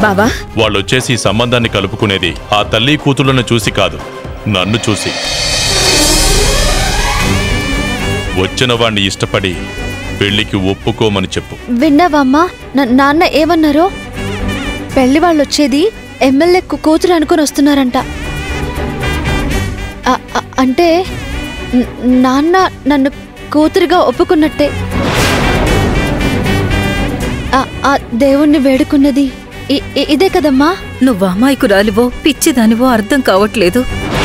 బావా వాళ్ళొచ్చేసి ఈ సంబంధాన్ని కలుపుకునేది ఆ తల్లి కూతుళ్ళను చూసి కాదు నన్ను చూసి వచ్చిన వాణ్ణి ఇష్టపడి పెళ్లికి ఒప్పుకోమని చెప్పు విన్నావమ్మా నా- నాన్న ఏమన్నారో పెళ్లి వాళ్ళు వచ్చేది ఎమ్మెల్యే కు- కూతురు అనుకుని వస్తున్నారంట అ- అ- అంటే న- నాన్న నన్ను కూతురుగా ఒప్పుకున్నట్టే ఆ- ఆ దేవుణ్ణి వేడుకున్నది ఇ- ఇ- ఇదే కదమ్మా నువ్వు అమాయకురాలివో పిచ్చిదానివో అర్థం కావట్లేదు